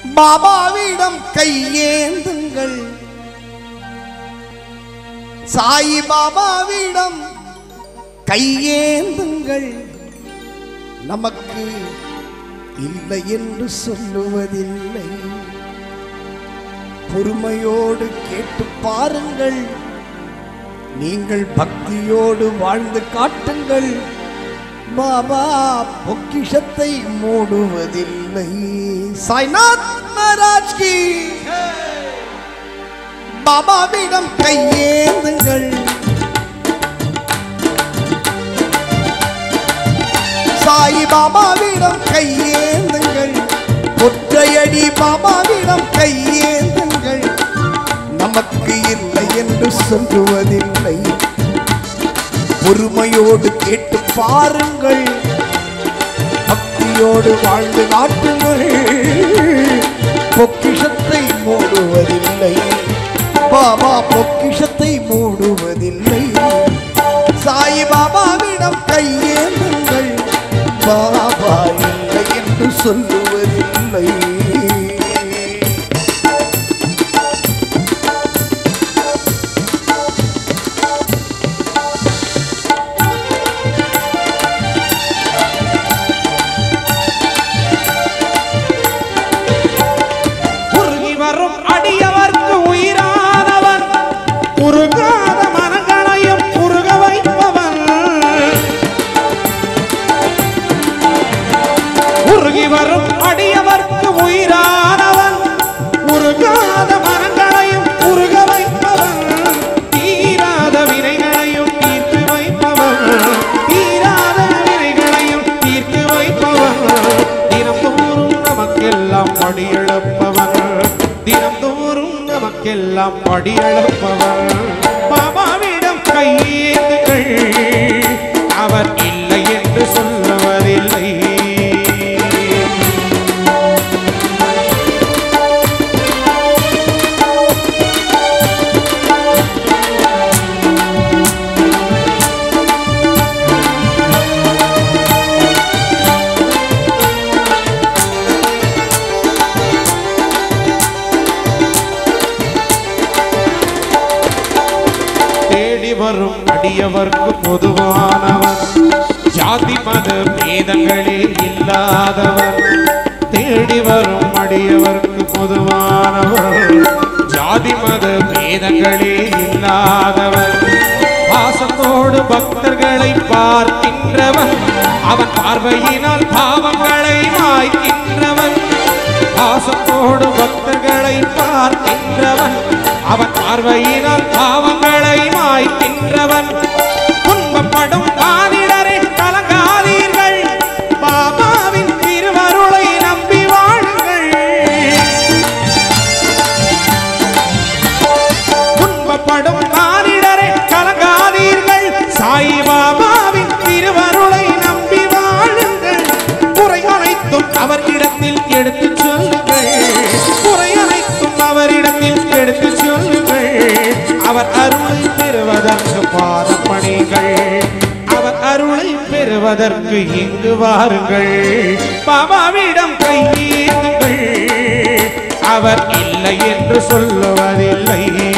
பாபாவிடம் கையேந்துங்கள் சாய் பாபாவிடம் கையேந்துங்கள் நமக்கு இல்லை என்று சொல்லுவதில்லை பொறுமையோடு கேட்டு பாருங்கள் நீங்கள் பக்தியோடு வாழ்ந்து காட்டுங்கள் பாபா பொக்கிஷத்தை மூடுவதில்லை சாய்நாத் மகாராஜ் கி பாபாவிடம் கையேந்துங்கள் சாய் பாபாவிடம் கையேந்துங்கள் ஒற்றையடி பாபாவிடம் கையேந்துங்கள் நமக்கு இல்லை என்று சொல்லுவதில்லை பொறுமையோடு கேட்டு பாருங்கள் பக்தியோடு வாழ்ந்து காட்டுங்கள் பொக்கிஷத்தை மூடுவதில்லை பாபா பொக்கிஷத்தை மூடுவதில்லை சாய் பாபாவிடம் கையேந்துங்கள் பாபா இல்லை என்று சொல்லுவதில்லை உருகி வரும் அடியவர்க்கு உயிரானவன் உருகாத மனங்களையும் உருக வைப்பவன் உருகி வரும் அடியவர்க்கு உயிரானவன் உருகாத மனங்களையும் உருக வைப்பவன் தீராத வினைகளையும் தீர்த்து வைப்பவன் தீராத வினைகளையும் தீர்த்து வைப்பவன் தினந்தோறும் நமக்கெல்லாம் படியெழுப்பவன் தினந்தோறும் நமக்கெல்லாம் படியெழுப்பவன் பாபாவிடம் கையேந்துகள் அவர் இல்லை என்று சொல்லுவதில்லை தேடி வரும் அடியவர்க்கு பொதுவானவர் ஜாதி மத பேதங்களே இல்லாதவர் தேடி வரும் அடியவர்க்கு பொதுவானவர் ஜாதி மத பேதங்களே இல்லாதவர் பாசத்தோடு பக்தர்களை பார்க்கின்றவன் அவன் பார்வையினால் பாவங்களை மாய்க்கின்றவன் பாசத்தோடு பக்தர்களை பார்க்கின்றவன் அவன் பார்வையினால் பாவங்களை மாய்க்கின்றவன் துன்பப்படும் மானிடரை கலங்காதீர்கள் பாபாவின் திருவருளை நம்பி வாழுங்கள் துன்பப்படும் மானிடரை கலங்காதீர்கள் சாய் பாபாவின் திருவருளை நம்பி வாழுங்கள் குறை அனைத்தும் அவரிடத்தில் எடுத்துச் சொல்லுங்கள் குறை அனைத்தும் அவரிடத்தில் எடுத்துச் சொல்லுங்கள் அவர் அருளை பெறுவதற்கு பாதப்பணிகள் அவர் அருளை பெறுவதற்கு இங்கு வாருங்கள் பாபாவிடம் கையேந்துங்கள் அவர் இல்லை என்று சொல்லுவதில்லை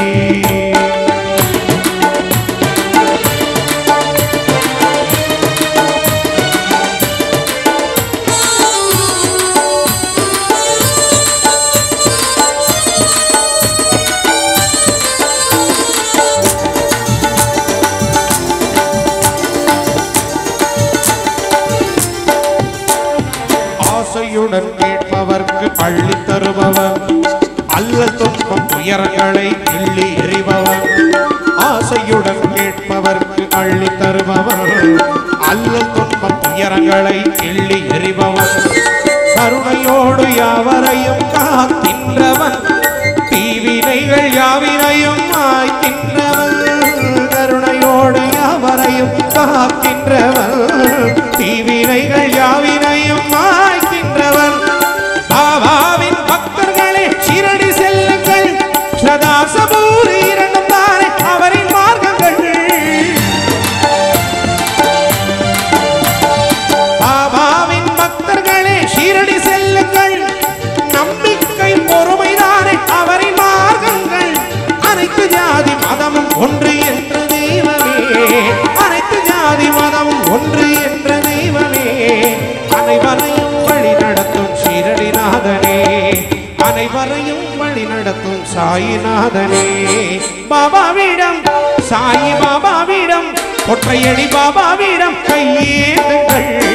ஆசையுடன் கேட்பவர்க்கு அள்ளி தருபவர் அல்லல் துன்பம் துயரங்களை கிள்ளி எறிபவர் ஆசையுடன் கேட்பவர்க்கு அள்ளி தருபவர் அல்லல் துன்பம் துயரங்களை கிள்ளி எறிபவர் கருணையோடு யாவரையும் காக்கின்றவன் தீவினைகள் யாவினையும் மாய்க்கின்றவன் கருணையோடு யாவரையும் காக்கின்றவன் தீவினைகள் யாவினையும் மாய்க்கின்றவன் பாபாவின் பக்தர்களே சிரடி செல்லுங்கள் சதாசபூரி இரண்டும் தானே அவரின் மார்க்கங்கள் பாபாவின் பக்தர்களே ஷீரடி செல்லுங்கள் நம்பிக்கை சாயிநாதனே பாபாவிடம் சாயி பாபாவிடம் ஒற்றையடி பாபாவிடம் கையேந்துங்கள்